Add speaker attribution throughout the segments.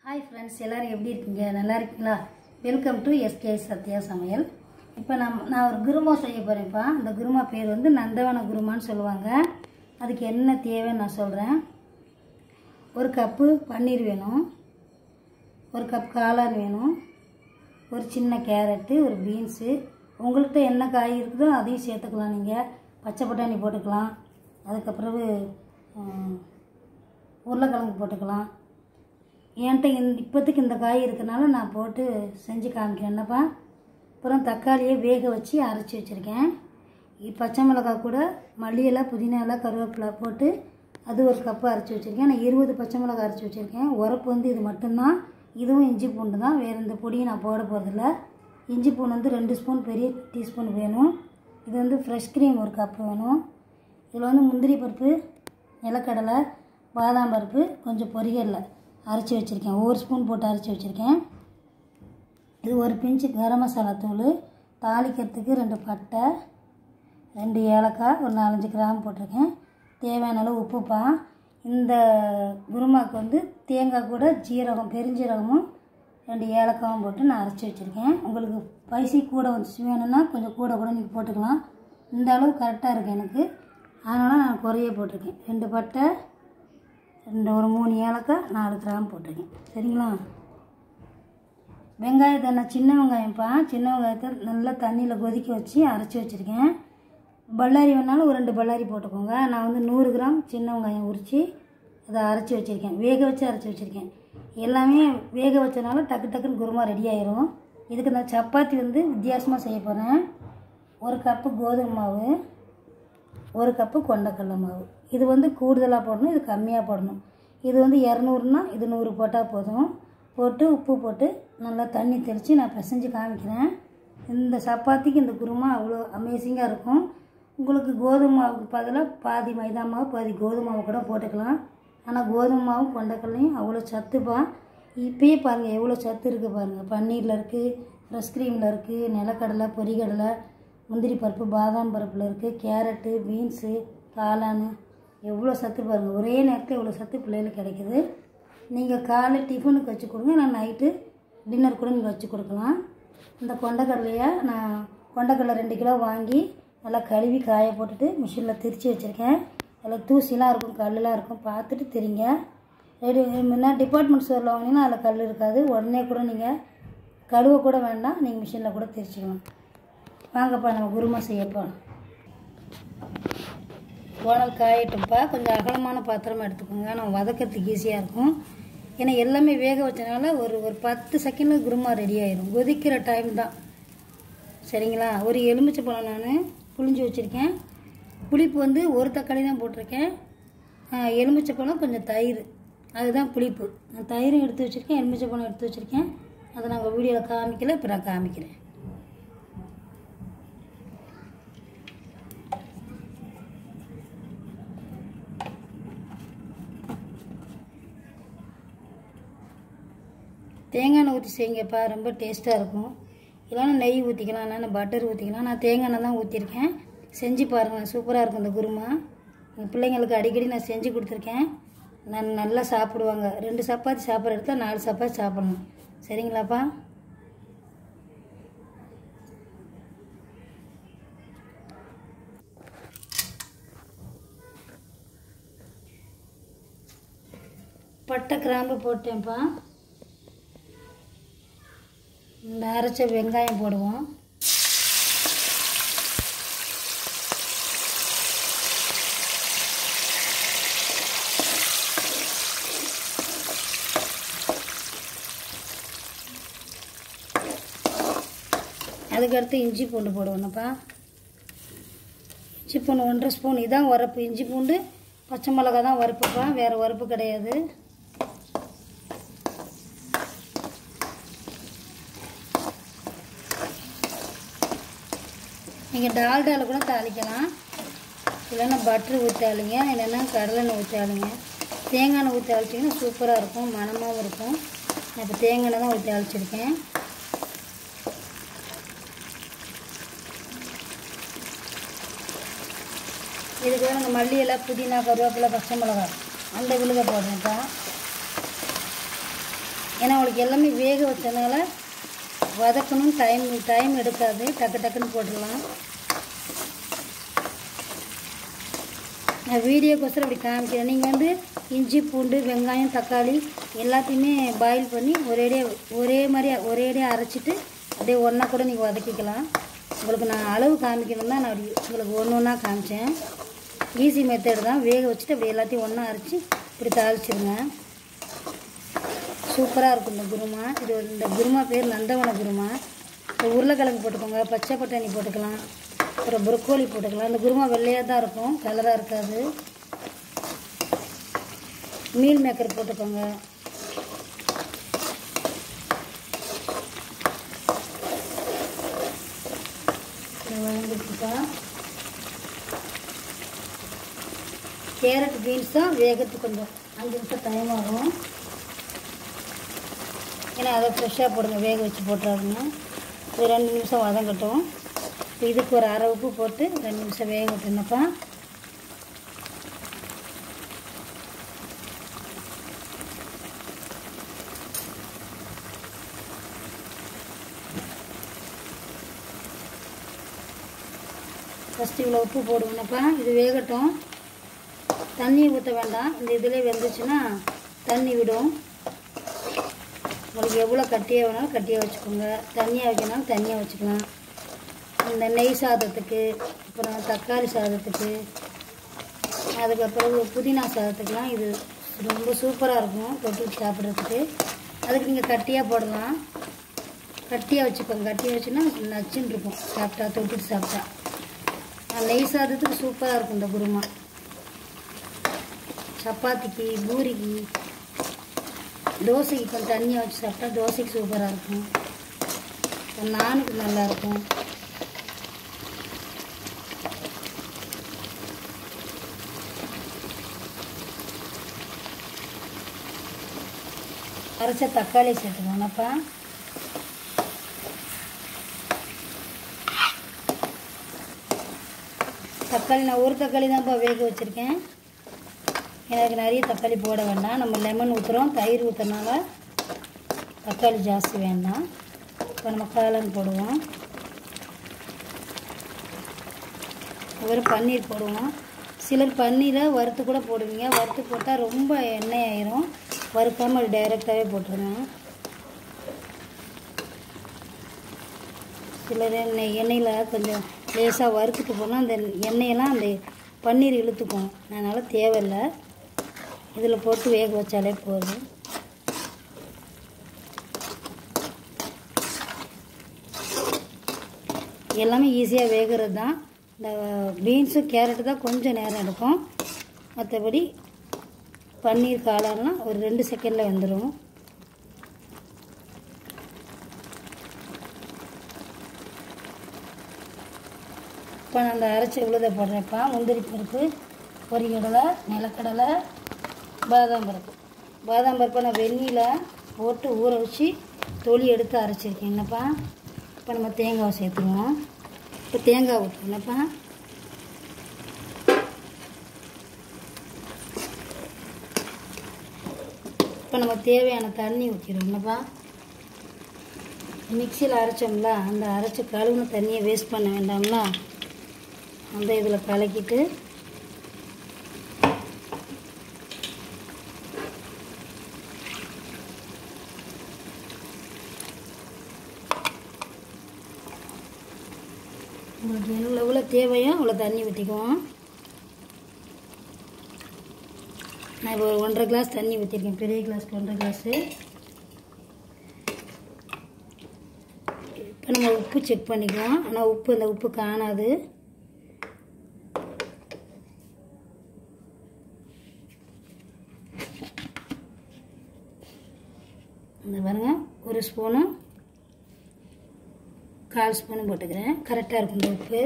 Speaker 1: hi friends எல்லோரும் எப்படி இருக்கீங்க நல்லா இருக்கீங்களா வெல்கம் டு எஸ்கே சத்யா சமையல் இப்போ நான் நான் ஒரு குருமா செய்ய போகிறேன்ப்பா அந்த குருமா பேர் வந்து நந்தவன குருமான்னு சொல்லுவாங்க அதுக்கு என்ன தேவைன்னு நான் சொல்கிறேன் ஒரு கப்பு பன்னீர் வேணும் ஒரு கப் காளான் வேணும் ஒரு சின்ன கேரட்டு ஒரு பீன்ஸு உங்கள்கிட்ட என்ன காய் இருக்குதோ அதையும் சேர்த்துக்கலாம் நீங்கள் பச்சை பட்டாணி போட்டுக்கலாம் அதுக்கப்புறவு ம், உருளைக்கிழங்கு போட்டுக்கலாம் என்கிட்ட இந்த இப்போதைக்கு இந்த காய் இருக்கனால நான் போட்டு செஞ்சு காமிக்கிறேன் என்னப்பா அப்புறம் தக்காளியை வேக வச்சு அரைச்சி வச்சுருக்கேன் இ- பச்சை மிளகாய் கூட மல்லி இலை புதினா இலை கருவேப்பிலை போட்டு அது ஒரு கப்பு அரைச்சி வச்சுருக்கேன் நான் இருபது பச்சை மிளகாய் அரைச்சி வச்சுருக்கேன் உரப்பு வந்து இது மட்டும்தான் இதுவும் இஞ்சி பூண்டு தான் வேறு இந்த பொடியும் நான் போட போகிறதில்ல இஞ்சி பூண்டு வந்து ரெண்டு ஸ்பூன் பெரிய டீஸ்பூன் வேணும் இது வந்து ஃப்ரெஷ் க்ரீம் ஒரு கப்பு வேணும் இதில் வந்து முந்திரி பருப்பு நிலக்கடலை பாதாம் பருப்பு கொஞ்சம் பொரிகடலை அரைச்சி வச்சுருக்கேன் ஒரு ஸ்பூன் போட்டு அரைச்சி வச்சுருக்கேன் இது ஒரு பிஞ்சு கரம் மசாலா தூள் தாளிக்கிறதுக்கு ரெண்டு பட்டை ரெண்டு ஏலக்காய் ஒரு நாலஞ்சு கிராம் போட்டிருக்கேன் தேவையான அளவு உப்புப்பா இந்த குருமாவுக்கு வந்து தேங்காய் கூட ஜீரகம் பெருஞ்சீரகமும் ரெண்டு ஏலக்காயும் போட்டு நான் அரைச்சி வச்சுருக்கேன் உங்களுக்கு பைசி கூட வந்து வேணும்னா கொஞ்சம் கூட கூட நீங்கள் போட்டுக்கலாம் இந்த அளவு கரெக்டாக இருக்குது எனக்கு அதனால் நான் குறைய போட்டிருக்கேன் ரெண்டு பட்டை ரெண்டு ஒரு மூணு ஏலக்காய் நாலு கிராம் போட்டிருக்கேன் சரிங்களா வெங்காயத்தை நான் சின்ன வெங்காயம்ப்பா சின்ன வெங்காயத்தை நல்லா தண்ணியில் கொதிக்க வச்சு அரைச்சி வச்சுருக்கேன் பல்லாரி வேணாலும் ஒரு ரெண்டு பல்லாரி போட்டுக்கோங்க நான் வந்து நூறு கிராம் சின்ன வெங்காயம் உரித்து அதை அரைச்சி வச்சுருக்கேன் வேக வச்சு அரைச்சி வச்சுருக்கேன் எல்லாமே வேக வச்சனால டக்கு டக்குன்னு குருமா ரெடி ஆயிரும் இதுக்கு நான் சப்பாத்தி வந்து வித்தியாசமாக செய்ய போகிறேன் ஒரு கப்பு கோதுமை மாவு ஒரு கப்பு கொண்டக்கடலை மாவு இது வந்து கூடுதலாக போடணும் இது கம்மியாக போடணும் இது வந்து இரநூறுனா இது நூறு போட்டால் போதும் போட்டு உப்பு போட்டு நல்லா தண்ணி தெளித்து நான் பிசைஞ்சு காமிக்கிறேன் இந்த சப்பாத்திக்கு இந்த குருமா அவ்வளோ அமேசிங்காக இருக்கும் உங்களுக்கு கோதுமை மாவுக்கு பதிலாக பாதி மைதா மாவு பாதி கோதுமை மாவு கூட போட்டுக்கலாம் ஆனால் கோதுமை மாவும் கொண்டக்கடலையும் அவ்வளோ சத்துப்பா இப்பயே பாருங்கள் எவ்வளோ சத்து இருக்குது பாருங்கள் பன்னீரில் இருக்குது ஃப்ரெஷ் க்ரீமில் இருக்குது நிலக்கடலை பொரிகடலை முந்திரி பருப்பு பாதாம் பருப்பில் இருக்குது கேரட்டு பீன்ஸு காளான் எவ்வளோ சத்து பாருங்கள் ஒரே நேரத்தில் இவ்வளோ சத்து பிள்ளைகளுக்கு கிடைக்குது நீங்கள் காலை டிஃபனுக்கு வச்சு கொடுங்க நான் நைட்டு டின்னர் கூட நீங்கள் வச்சு கொடுக்கலாம் இந்த கொண்டக்கடலையை நான் கொண்டக்கடலை ரெண்டு கிலோ வாங்கி நல்லா கழுவி காய போட்டுட்டு மிஷினில் திரித்து வச்சுருக்கேன் அதில் தூசிலாம் இருக்கும் கல்லுலாம் இருக்கும் பார்த்துட்டு திரிங்க ரெடி முன்னா டிபார்ட்மெண்ட் ஸ்டோரில் வாங்கினீங்கன்னா அதில் கல் இருக்காது உடனே கூட நீங்கள் கழுவ கூட வேண்டாம் நீங்கள் மிஷினில் கூட திரிச்சிக்கலாம் வாங்கப்பா நம்ம குருமா செய்யப்பா ஓனல் காயட்டும்ப்பா கொஞ்சம் அகலமான பாத்திரமா எடுத்துக்கோங்க நம்ம வதக்கிறதுக்கு ஈஸியாக இருக்கும் ஏன்னா எல்லாமே வேக வச்சனால ஒரு ஒரு பத்து செகண்டில் குருமா ரெடி ஆயிரும் கொதிக்கிற டைம் தான் சரிங்களா ஒரு எலுமிச்சை பழம் நான் புளிஞ்சு வச்சுருக்கேன் புளிப்பு வந்து ஒரு தக்காளி தான் போட்டிருக்கேன் ஆஹ், எலுமிச்சை பழம் கொஞ்சம் தயிர் அதுதான் புளிப்பு நான் தயிரும் எடுத்து வச்சுருக்கேன் எலுமிச்சை பழம் எடுத்து வச்சுருக்கேன் அதை நாங்கள் வீடியோவில் காமிக்கல இப்போ நான் காமிக்கிறேன் தேங்காய் எண்ணெய் ஊற்றி செய்யுங்கப்பா ரொம்ப டேஸ்ட்டாக இருக்கும் இல்லைன்னா நெய் ஊற்றிக்கலாம் இல்லைன்னா பட்டர் ஊற்றிக்கலாம் நான் தேங்காய் எண்ணெய் தான் ஊற்றிருக்கேன் செஞ்சு பாருங்கள் சூப்பராக இருக்கும் இந்த குருமா எங்கள் பிள்ளைங்களுக்கு அடிக்கடி நான் செஞ்சு கொடுத்துருக்கேன் நான் நல்லா சாப்பிடுவாங்க ரெண்டு சப்பாத்தி சாப்பிட்ற இடத்துல நாலு சப்பாத்தி சாப்பிடணும் சரிங்களாப்பா பட்டை கிராம்பு போட்டேன்ப்பா இந்த அரைச்ச வெங்காயம் போடுவோம் அதுக்கடுத்து இஞ்சி பூண்டு போடுவோம்ப்பா இஞ்சி பூண்டு ஒன்றரை ஸ்பூன் இதான் உரப்பு இஞ்சி பூண்டு பச்சை மிளகா தான் வறுப்புப்பா வேறு வறுப்பு கிடையாது நீங்கள் டால்டாவில் கூட தாளிக்கலாம் இல்லைன்னா பட்ரு ஊற்றாளிங்க இல்லைன்னா கடலெண்ணெய் ஊற்றாளிங்க தேங்காய் எண்ணெய் ஊற்றி அழிச்சிங்கன்னா சூப்பராக இருக்கும் மணமாகவும் இருக்கும் நான் இப்போ தேங்காய் எண்ணெய் தான் ஊற்றி அழிச்சிருக்கேன் இதுக்கு நாங்கள் மல்லி இலை புதினா கருவேப்பிலை பச்சை மிளகாய் அந்த விழுத போடுறேன்ப்பா ஏன்னா உங்களுக்கு எல்லாமே வேக வச்சதுனால வதக்கணும் டைம் டைம் எடுக்காது டக்கு டக்குன்னு போட்டுடலாம் நான் வீடியோக்கோசரம் இப்படி காமிக்கிறேன் நீங்கள் வந்து இஞ்சி பூண்டு வெங்காயம் தக்காளி எல்லாத்தையுமே பாயில் பண்ணி ஒரேடியாக ஒரே மாதிரி ஒரேடியாக அரைச்சிட்டு அப்படியே ஒன்றா கூட நீங்கள் வதக்கிக்கலாம் உங்களுக்கு நான் அளவு காமிக்கணும் தான் நான் அப்படி உங்களுக்கு ஒன்று ஒன்றா காமிச்சேன் ஈஸி மெத்தட் தான் வேக வச்சுட்டு அப்படி எல்லாத்தையும் ஒன்றா அரைச்சி இப்படி தாளிச்சிருங்க சூப்பராக இருக்கும் இந்த குருமா இது ஒரு- இந்த குருமா பேர் நந்தவன குருமா இப்போ உருளைக்கிழங்கு போட்டுக்கோங்க பச்சை பட்டாணி போட்டுக்கலாம் அப்புறம் ப்ரொக்கோலி போட்டுக்கலாம் இந்த குருமா வெள்ளையாக தான் இருக்கும் கலராக இருக்காது மீல் மேக்கர் போட்டுக்கோங்க இது வதங்கிட்டுப்பா கேரட் பீன்ஸ் தான் வேகத்துக்கு கொஞ்சம் அஞ்சு நிமிஷம் டைம் ஆகும் ஏன்னா அதை ஃப்ரெஷ்ஷாக போடுங்க வேக வச்சு போட்டுறாருங்க ஒரு ரெண்டு நிமிஷம் வதங்கட்டும் இப்போ இதுக்கு ஒரு அரை உப்பு போட்டு ரெண்டு நிமிஷம் வேக விட்டுனப்பா ஃபஸ்ட்டு இவ்வளோ உப்பு போடுவேனப்பா இது வேகட்டும் தண்ணி ஊற்ற வேண்டாம் இந்த இதிலே வெந்துச்சுன்னா தண்ணி விடும் உங்களுக்கு எவ்வளோ கட்டியாக வேணாலும் கட்டியாக வச்சுக்கோங்க தண்ணியாக வைக்கணும் தண்ணியாக வச்சுக்கலாம் இந்த நெய் சாதத்துக்கு அப்புறம் தக்காளி சாதத்துக்கு அதுக்கப்புறம் புதினா சாதத்துக்குலாம் இது ரொம்ப சூப்பராக இருக்கும் தொட்டு சாப்பிட்றதுக்கு அதுக்கு நீங்கள் கட்டியாக போடலாம் கட்டியாக வச்சுக்கோங்க கட்டியாக வச்சுன்னா நச்சுன்னு இருக்கும் சாப்பிட்டா தொட்டுட்டு சாப்பிட்டா ஆஹ் நெய் சாதத்துக்கு சூப்பராக இருக்கும் இந்த குருமா சப்பாத்திக்கு பூரிக்கு தோசைக்கு கொஞ்சம் தண்ணியாக வச்சு சாப்பிட்டா தோசைக்கு சூப்பராக இருக்கும் அப்புறம் நானுக்கு நல்லாயிருக்கும் அரைச்ச தக்காளி சேர்த்துக்கோங்கப்பா தக்காளி நான் ஒரு தக்காளி தான்ப்பா வேக வச்சுருக்கேன் எனக்கு நிறைய தக்காளி போட வேண்டாம் நம்ம லெமன் ஊற்றுறோம் தயிர் ஊற்றுறனால தக்காளி ஜாஸ்தி வேண்டாம் இப்போ நம்ம காளான் போடுவோம் வெறும் பன்னீர் போடுவோம் சிலர் பன்னீரை வறுத்து கூட போடுவீங்க வறுத்து போட்டால் ரொம்ப எண்ணெய் ஆயிரும் வறுக்காமல் டைரெக்டாகவே போட்டுருங்க சிலர் எண்ணெய் எண்ணெயில் கொஞ்சம் லேசாக வறுத்துட்டு போனால் அந்த எண்ணெயெல்லாம் அந்த பன்னீர் இழுத்துக்கும் அதனால் தேவையில்லை இதில் போட்டு வேக வச்சாலே போதும் எல்லாமே ஈஸியாக வேகிறது தான் இந்த பீன்ஸும் கேரட்டு தான் கொஞ்சம் நேரம் எடுக்கும் மற்றபடி பன்னீர் காளான்லாம் ஒரு ரெண்டு செகண்டில் வந்துடும் இப்போ நான் அந்த அரைச்சி உழுத போடுறேன்ப்பா முந்திரி பருப்பு பொரிக்கடலை நிலக்கடலை பாதாம் பருப்பு பாதாம் பருப்பை நான் வெந்நியில் போட்டு ஊற வச்சு தொளி எடுத்து அரைச்சிருக்கேன் என்னப்பா இப்போ நம்ம தேங்காவை சேர்த்துருவோம் இப்போ தேங்காய் ஊற்றுறோம் என்னப்பா இப்போ நம்ம தேவையான தண்ணி ஊற்றிடுவோம் என்னப்பா மிக்சியில் அரைச்சோம்ல அந்த அரைச்ச கழுவுன தண்ணியை வேஸ்ட் பண்ண வேண்டாம்ல அந்த இதில் கலக்கிட்டு உங்களுக்கு எவ்வளோ எவ்வளோ தேவையோ அவ்வளோ தண்ணி ஊற்றிக்குவோம் நான் இப்போ ஒரு ஒன்றரை கிளாஸ் தண்ணி ஊற்றிருக்கேன் பெரிய கிளாஸ்க்கு ஒன்றரை கிளாஸு இப்போ நம்ம உப்பு செக் பண்ணிக்குவோம் ஆனால் உப்பு இந்த உப்பு காணாது இந்த பாருங்க ஒரு ஸ்பூனு கால் ஸ்பூனு போட்டுக்கிறேன் கரெக்டாக இருக்கும் இந்த உப்பு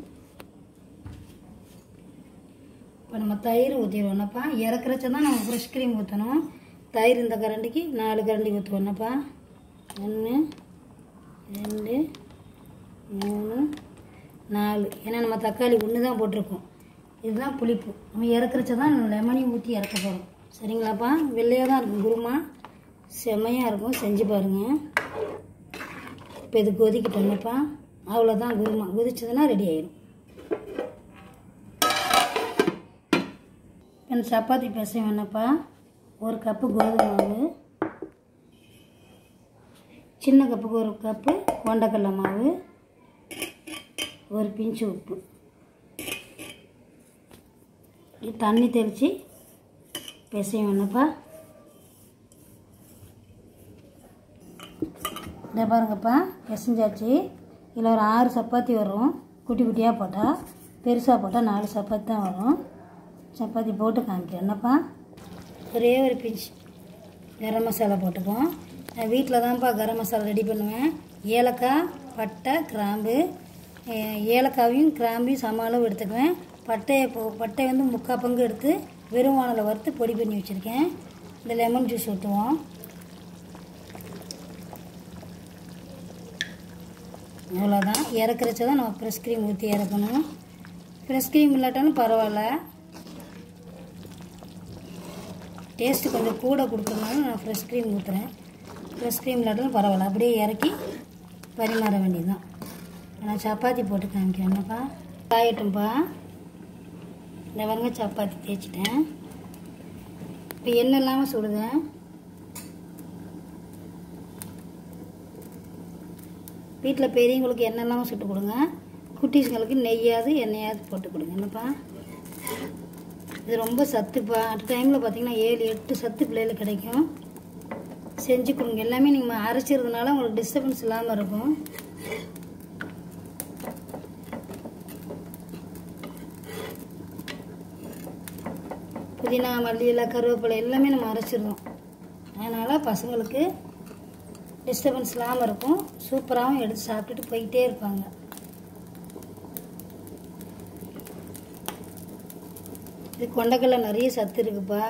Speaker 1: இப்போ நம்ம தயிர் ஊற்றிடுவோம்னப்பா இறக்குறச்ச தான் நம்ம ஃப்ரெஷ் க்ரீம் ஊற்றணும் தயிர் இந்த கரண்டிக்கு நாலு கரண்டி ஊற்றுவோம்னப்பா ஒன்று ரெண்டு மூணு நாலு ஏன்னா நம்ம தக்காளி ஒன்று தான் போட்டிருக்கோம் இதுதான் புளிப்பு நம்ம இறக்குறச்ச தான் லெமனையும் ஊற்றி இறக்க போகிறோம் சரிங்களாப்பா வெள்ளையாக தான் இருக்கும் குருமா செம்மையாக இருக்கும் செஞ்சு பாருங்கள் இப்போ இது கொதிக்கிட்டோன்னப்பா அவ்வளோதான் குருமா கொதிச்சதுன்னா ரெடி ஆயிடும் இப்போ சப்பாத்தி பேச வேணப்பா ஒரு கப்பு கோதுமை மாவு சின்ன கப்புக்கு ஒரு கப்பு கொண்டக்கடலை மாவு ஒரு பிஞ்சு உப்பு இது தண்ணி தெளித்து பிசையும் வேணப்பா இதை பாருங்கப்பா பிசைஞ்சாச்சு இதில் ஒரு ஆறு சப்பாத்தி வரும் குட்டி குட்டியாக போட்டால் பெருசாக போட்டால் நாலு சப்பாத்தி தான் வரும் சப்பாத்தி போட்டு காமிக்கிறேன் என்னப்பா ஒரே ஒரு பிஞ்சு கரம் மசாலா போட்டுக்குவோம் நான் வீட்டில் தான்ப்பா கரம் மசாலா ரெடி பண்ணுவேன் ஏலக்காய் பட்டை கிராம்பு ஏ- ஏலக்காவையும் கிராம்பையும் சம அளவு எடுத்துக்குவேன் பட்டையை போ பட்டை வந்து முக்கால் பங்கு எடுத்து வெறும் வானலை வறுத்து பொடி பண்ணி வச்சுருக்கேன் இந்த லெமன் ஜூஸ் ஊற்றுவோம் அவ்வளோதான் இறக்குறச்ச தான் நம்ம ஃப்ரெஷ் க்ரீம் ஊற்றி இறக்கணும் ஃப்ரெஷ் க்ரீம் இல்லாட்டாலும் பரவாயில்ல டேஸ்ட்டு கொஞ்சம் கூட கொடுக்குறதுனால நான் ஃப்ரெஷ் க்ரீம் ஊற்றுறேன் ஃப்ரெஷ் க்ரீம் இல்லாட்டாலும் பரவாயில்ல அப்படியே இறக்கி பரிமாற வேண்டியதுதான் நான் சப்பாத்தி போட்டு காமிக்கிறேன் என்னப்பா காயட்டும்ப்பா இந்த பாருங்க சப்பாத்தி தேய்ச்சிட்டேன் இப்போ எண்ணெய் இல்லாமல் சுடுதேன் வீட்டில் பெரியவங்களுக்கு எண்ணெய் இல்லாமல் சுட்டு கொடுங்க குட்டீஸுங்களுக்கு நெய்யாவது எண்ணெயாவது போட்டு கொடுங்க என்னப்பா இது ரொம்ப சத்துப்பா அட் டைமில் பார்த்தீங்கன்னா ஏழு எட்டு சத்து பிள்ளைகளுக்கு கிடைக்கும் செஞ்சு கொடுங்க எல்லாமே நீங்கள் அரைச்சிறதுனால உங்களுக்கு டிஸ்டர்பன்ஸ் இல்லாமல் இருக்கும் புதினா மல்லி இலை கருவேப்பிலை எல்லாமே நம்ம அரைச்சிருந்தோம் அதனால் பசங்களுக்கு டிஸ்டர்பன்ஸ் இல்லாமல் இருக்கும் சூப்பராகவும் எடுத்து சாப்பிட்டுட்டு போயிட்டே இருப்பாங்க இது கொண்டக்கடலை நிறைய சத்து இருக்குப்பா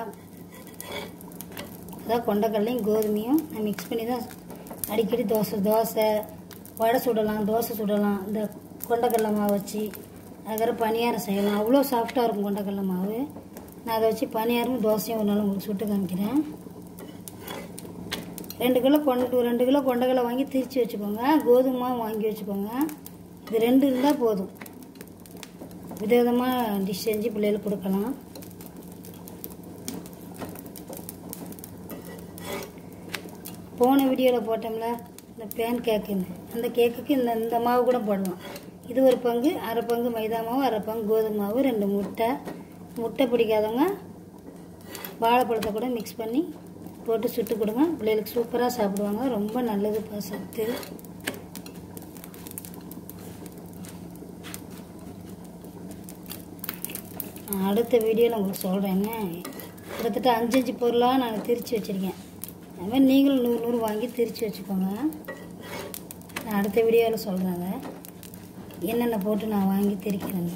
Speaker 1: அதான் கொண்டக்கடலையும் கோதுமையும் நான் மிக்ஸ் பண்ணி தான் அடிக்கடி தோசை தோசை வடை சுடலாம் தோசை சுடலாம் இந்த கொண்டக்கடலை மாவு வச்சு அதுக்கப்புறம் பணியாரம் செய்யலாம் அவ்வளோ சாஃப்டாக இருக்கும் கொண்டக்கடலை மாவு நான் அதை வச்சு பணியாரமும் தோசையும் ஒரு நாள் உங்களுக்கு சுட்டு காமிக்கிறேன் ரெண்டு கிலோ கொண்டு ரெண்டு கிலோ கொண்டக்கடலை வாங்கி திரிச்சு வச்சுக்கோங்க கோதுமை மாவு வாங்கி வச்சுக்கோங்க இது ரெண்டு இருந்தால் போதும் விதவிதமாக டிஷ் செஞ்சு பிள்ளைகளுக்கு கொடுக்கலாம் போன வீடியோவில் போட்டோம்ல இந்த பேன் கேக்குன்னு அந்த கேக்குக்கு இந்த இந்த மாவு கூட போடலாம் இது ஒரு பங்கு அரை பங்கு மைதா மாவு அரை பங்கு கோதுமை மாவு ரெண்டு முட்டை முட்டை பிடிக்காதவங்க வாழைப்பழத்தை கூட மிக்ஸ் பண்ணி போட்டு சுட்டு கொடுங்க பிள்ளைகளுக்கு சூப்பராக சாப்பிடுவாங்க ரொம்ப நல்லதுப்பா சத்து நான் அடுத்த வீடியோவில் உங்களுக்கு சொல்கிறேங்க கிட்டத்தட்ட அஞ்சு அஞ்சு பொருளாக நான் திரித்து வச்சுருக்கேன் அது மாதிரி நீங்களும் நூறு நூறு வாங்கி திரித்து வச்சுக்கோங்க நான் அடுத்த வீடியோவில் சொல்கிறேங்க என்னென்ன போட்டு நான் வாங்கி திரிக்கிறேன்னு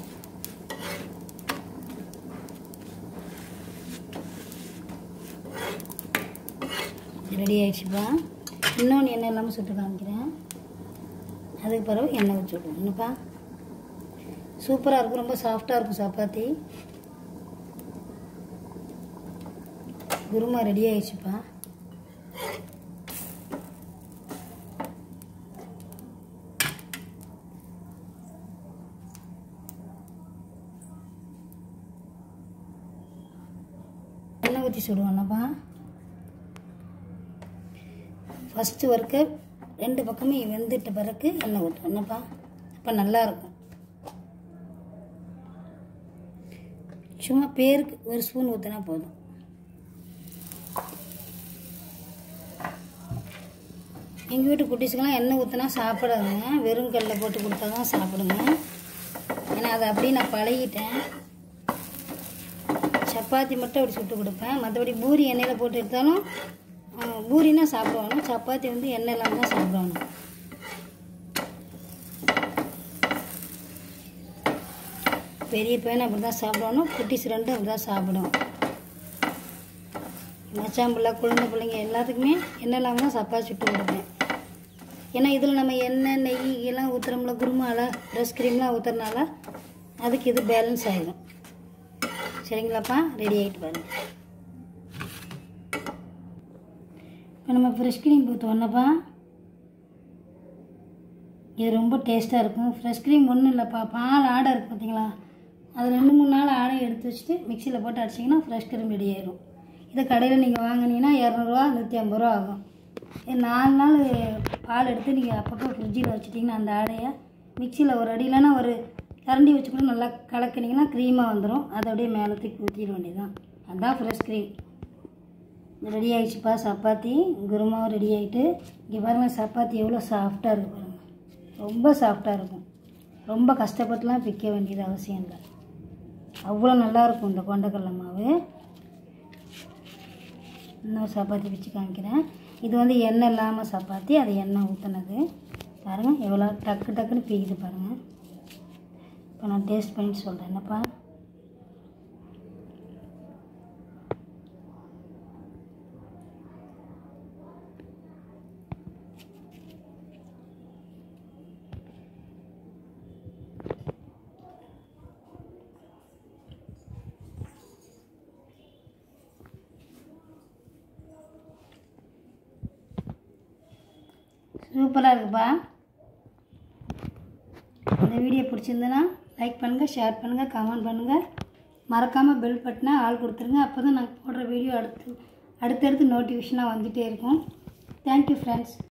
Speaker 1: ரெடி ஆயிடுச்சுப்பா இன்னொன்று எண்ணெய் இல்லாமல் சுட்டு காமிக்கிறேன் அதுக்கு பிறகு எண்ணெய் ஊற்றி விடுவோம் என்னப்பா சூப்பராக இருக்கும் ரொம்ப சாஃப்டாக இருக்கும் சப்பாத்தி குருமா ரெடி ஆயிடுச்சுப்பா எண்ணெய் ஊற்றி சுடுவோம்லப்பா ஃபஸ்ட்டு ஒர்க்கு ரெண்டு பக்கமும் வெந்துட்ட பிறகு எண்ணெய் ஊற்றும் என்னப்பா அப்போ நல்லா இருக்கும் சும்மா பேருக்கு ஒரு ஸ்பூன் ஊற்றினா போதும் எங்கள் வீட்டு குட்டீஸுக்கெல்லாம் எண்ணெய் ஊற்றினா சாப்பிடாதுங்க வெறும் கல்ல போட்டு கொடுத்தா தான் சாப்பிடுங்க ஏன்னா அதை அப்படியே நான் பழகிட்டேன் சப்பாத்தி மட்டும் அப்படி சுட்டு கொடுப்பேன் மற்றபடி பூரி எண்ணெயில் போட்டு எடுத்தாலும் ஆ, பூரினா சாப்பிடுவானு சப்பாத்தி வந்து எண்ணெய் இல்லாமல் தான் சாப்பிடுவானு பெரிய பையன் அப்படி தான் சாப்பிடுவானு குட்டீஸ் ரெண்டும் அப்படி தான் சாப்பிடும் மச்சான் பிள்ளை குழந்தை பிள்ளைங்க எல்லாத்துக்குமே எண்ணெய் இல்லாமல் தான் சப்பாத்தி சுட்டு கொடுப்பேன் ஏன்னா இதில் நம்ம எண்ணெய் நெய் எல்லாம் ஊற்றுறோம்ல குருமால ட்ரெஸ் க்ரீம்லாம் ஊற்றுறனால அதுக்கு இது பேலன்ஸ் ஆகிடும் சரிங்களாப்பா ரெடி ஆகிட்டு பாருங்க இப்போ நம்ம ஃப்ரெஷ் க்ரீம் ஊற்றுவோன்னப்பா இது ரொம்ப டேஸ்ட்டாக இருக்கும் ஃப்ரெஷ் க்ரீம் ஒன்றும் இல்லைப்பா பால் ஆடை இருக்குது பார்த்தீங்களா அது ரெண்டு மூணு நாள் ஆடை எடுத்து வச்சுட்டு மிக்சியில் போட்டு அடிச்சிங்கன்னா ஃப்ரெஷ் க்ரீம் ரெடி ஆயிரும் இதை கடையில் நீங்கள் வாங்கினீங்கன்னா இரநூறுவா நூற்றி ஐம்பது ரூபா ஆகும் இது நாலு நாள் பால் எடுத்து நீங்கள் அப்பப்போ ஃப்ரிட்ஜில் வச்சுட்டிங்கன்னா அந்த ஆடையை மிக்சியில் ஒரு அடி இல்லைன்னா ஒரு கரண்டி வச்சு கூட நல்லா கலக்கினீங்கன்னா க்ரீமாக வந்துடும் அதை அப்படியே மேலே தூக்கி ஊற்றிட வேண்டியதுதான் அதுதான் ஃப்ரெஷ் க்ரீம் ரெடி ஆகிடுச்சுப்பா சப்பாத்தி குருமாவும் ரெடி ஆகிட்டு இங்கே பாருங்கள் சப்பாத்தி எவ்வளோ சாஃப்டாக இருக்குது பாருங்கள் ரொம்ப சாஃப்டாக இருக்கும் ரொம்ப கஷ்டப்பட்டுலாம் பிக்க வேண்டியது அவசியம் இல்லை அவ்வளோ நல்லாயிருக்கும் இந்த கொண்டக்கடலை மாவு இன்னொரு சப்பாத்தி பிச்சு காமிக்கிறேன் இது வந்து எண்ணெய் இல்லாமல் சப்பாத்தி அது எண்ணெய் ஊற்றுனது பாருங்கள் எவ்வளோ டக்கு டக்குன்னு பிய்யுது பாருங்கள் இப்போ நான் டேஸ்ட் பண்ணிட்டு சொல்கிறேன் என்னப்பா சூப்பராக இருக்குப்பா இந்த வீடியோ பிடிச்சிருந்ததுன்னா லைக் பண்ணுங்கள் ஷேர் பண்ணுங்கள் கமெண்ட் பண்ணுங்கள் மறக்காமல் பெல் பட்டனை ஆள் கொடுத்துருங்க அப்போ தான் நாங்கள் போடுற வீடியோ அடுத்து அடுத்தடுத்து நோட்டிஃபிகேஷனாக வந்துகிட்டே இருக்கும் தேங்க்யூ ஃப்ரெண்ட்ஸ்